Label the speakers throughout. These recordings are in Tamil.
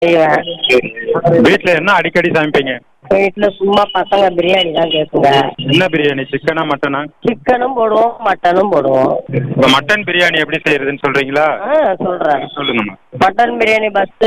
Speaker 1: செய்வேன்
Speaker 2: வீட்டில் என்ன அடிக்கடி சமைப்பீங்க
Speaker 1: வீட்டுல சும்மா பசங்க பிரியாணி தான் கேட்குங்க
Speaker 2: என்ன பிரியாணி சிக்கனா மட்டனா
Speaker 1: சிக்கனும் போடுவோம் மட்டனும் போடுவோம்
Speaker 2: இப்போ மட்டன் பிரியாணி எப்படி செய்யறதுன்னு சொல்றீங்களா
Speaker 1: ஆ சொல்றேன்
Speaker 2: சொல்லுங்கம்மா
Speaker 1: மட்டன் பிரியாணி ஃபஸ்ட்டு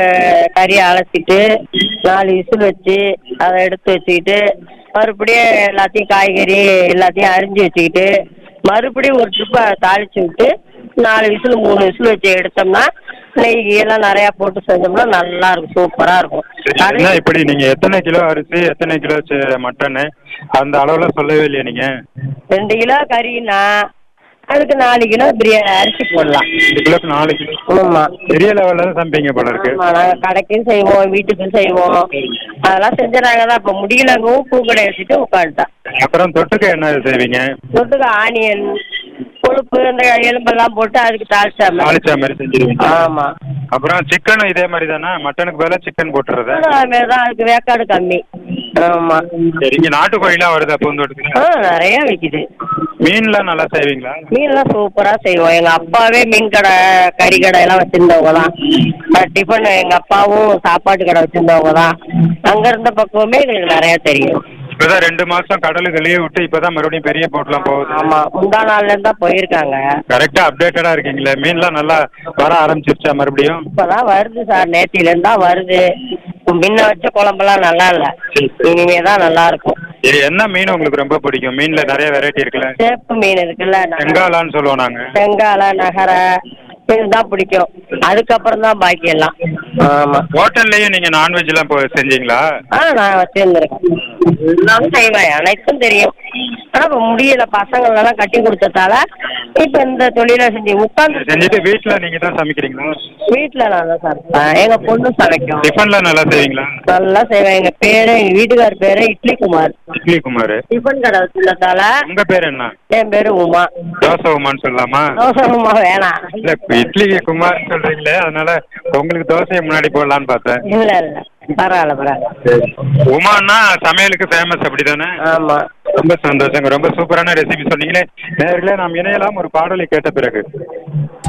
Speaker 1: கறியை அலசிட்டு நாலு விசில் வச்சு அதை எடுத்து வச்சுக்கிட்டு மறுபடியும் எல்லாத்தையும் காய்கறி எல்லாத்தையும் அரிஞ்சு வச்சுக்கிட்டு மறுபடியும் ஒரு ட்ரிப்பை தாளிச்சு விட்டு நாலு விசில் மூணு விசில் வச்சு எடுத்தோம்னா நெய் எல்லாம் நிறையா போட்டு செஞ்சோம்னா நல்லா இருக்கும் சூப்பராக இருக்கும்
Speaker 2: என்ன
Speaker 1: கடை-
Speaker 2: இப்படி நீங்க எத்தனை கிலோ அரிசி எத்தனை கிலோ மட்டனு அந்த அளவுல சொல்லவே இல்லையா நீங்க
Speaker 1: ரெண்டு கிலோ கறின்னா அதுக்கு நாலு கிலோ பிரியாணி அரிசி போடலாம்
Speaker 2: ரெண்டு கிலோக்கு நாலு கிலோ
Speaker 1: ஆமாம்
Speaker 2: பெரிய லெவல்ல தான் சமைப்பீங்க போல இருக்கு
Speaker 1: ஆமா நாங்கள் கடைக்கும் செய்வோம் வீட்டுக்கும் செய்வோம் அதெல்லாம் செஞ்சுறாங்க தான் இப்போ முடியலங்கவும் பூக்கடை வச்சுட்டு உட்காந்துட்டேன்
Speaker 2: அப்புறம் தொட்டுக்க என்ன செய்வீங்க
Speaker 1: தொட்டுக்க ஆனியன் கொழுப்பு இந்த எலும்பெல்லாம் போட்டு அதுக்கு தாளிச்சா மாதிரி
Speaker 2: தாளிச்சா மாதிரி செஞ்சிருவீங்க
Speaker 1: ஆமாம்
Speaker 2: அப்புறம் சிக்கனும் இதே மாதிரி தானே மட்டனுக்கு பதிலாக சிக்கன் போட்டுறது
Speaker 1: அதுமாரி தான் அதுக்கு வேக்காடு கம்மி ஆமாம்
Speaker 2: சரி இங்க நாட்டுக்கோழிலாம் வருதா பூந்தோட்டத்துல
Speaker 1: ஆ நிறைய விற்கிது
Speaker 2: மீன்லாம் நல்லா செய்வீங்களா
Speaker 1: மீன்லாம் சூப்பராக செய்வோம் எங்கள் அப்பாவே மீன் கடை கறி கடை எல்லாம் வச்சுருந்தவங்க தான் டிஃபன் எங்கள் அப்பாவும் சாப்பாட்டு கடை வச்சுருந்தவங்க தான் அங்கே இருந்த பக்குவமே எங்களுக்கு நிறையா தெரியும்
Speaker 2: இப்பதான் ரெண்டு மாசம் கடலுக்கு லீவ் விட்டு இப்பதான் மறுபடியும் பெரிய போட்லாம் போகுது
Speaker 1: ஆமாம் முந்தா நாள்லேருந்து தான் போயிருக்காங்க
Speaker 2: கரெக்டா அப்டேட்டடா இருக்கீங்களே மீன்லாம் நல்லா வர ஆரம்பிச்சிருச்சா மறுபடியும்
Speaker 1: இப்பதான் வருது சார் நேத்திலேருந்து தான் வருது முன்ன வச்ச குழம்பெல்லாம் நல்லா இல்லை இனிமே தான் நல்லா இருக்கும்
Speaker 2: இது என்ன மீன் உங்களுக்கு ரொம்ப பிடிக்கும் மீன்ல நிறைய வெரைட்டி இருக்குல்ல
Speaker 1: சேப்பு மீன் இருக்குல்ல ந-
Speaker 2: செங்காலான்னு சொல்லுவோம் நாங்க
Speaker 1: செங்கால நகரை இதுதான் பிடிக்கும் அதுக்கப்புறம் தான் பாக்கி எல்லாம் ஆமாம்
Speaker 2: ஹோட்டல்லையும் நீங்க நான்வெஜ் எல்லாம் போ- செஞ்சீங்களா
Speaker 1: ஆ நான் வச்சிருந்துருக்கேன் நான் செய்வேன் அனைத்தும் தெரியும் ஆனால் இப்போ முடியல பசங்களெல்லாம் கட்டி கொடுத்ததால இப்போ இந்த தொழிலை செஞ்சு உட்காந்து
Speaker 2: செஞ்சுட்டு வீட்டுல நீங்க தான் சமைக்கிறீங்களா
Speaker 1: வீட்டில் நான் தான் சமைப்பேன் எங்கள் பொண்ணு சமைக்கும்
Speaker 2: டிஃபன்லாம் நல்லா செய்வீங்களா
Speaker 1: நல்லா செய்வேன் எங்கள் பேரு எங்கள் வீட்டுக்கார் பேரு இட்லி குமார்
Speaker 2: இட்லி குமார்
Speaker 1: டிஃபன் கடை வச்சுள்ளதால
Speaker 2: உங்க பேர் என்ன
Speaker 1: என் பேரு உமா
Speaker 2: தோசை உமான்னு சொல்லலாமா
Speaker 1: தோசை உமா வேணாம்
Speaker 2: இல்ல இட்லி குமார் சொல்றீங்களே அதனால உங்களுக்கு தோசையை முன்னாடி போடலான்னு பார்த்தேன்
Speaker 1: இல்ல இல்ல பரவாயில்ல பரவாயில்ல
Speaker 2: உமான்னா சமையலுக்கு ஃபேமஸ் அப்படிதானே
Speaker 1: ஆமா
Speaker 2: ரொம்ப சந்தோஷங்க ரொம்ப சூப்பரான ரெசிபி சொன்னீங்களே நேர்களே நாம் இணையலாம் ஒரு பாடலை கேட்ட பிறகு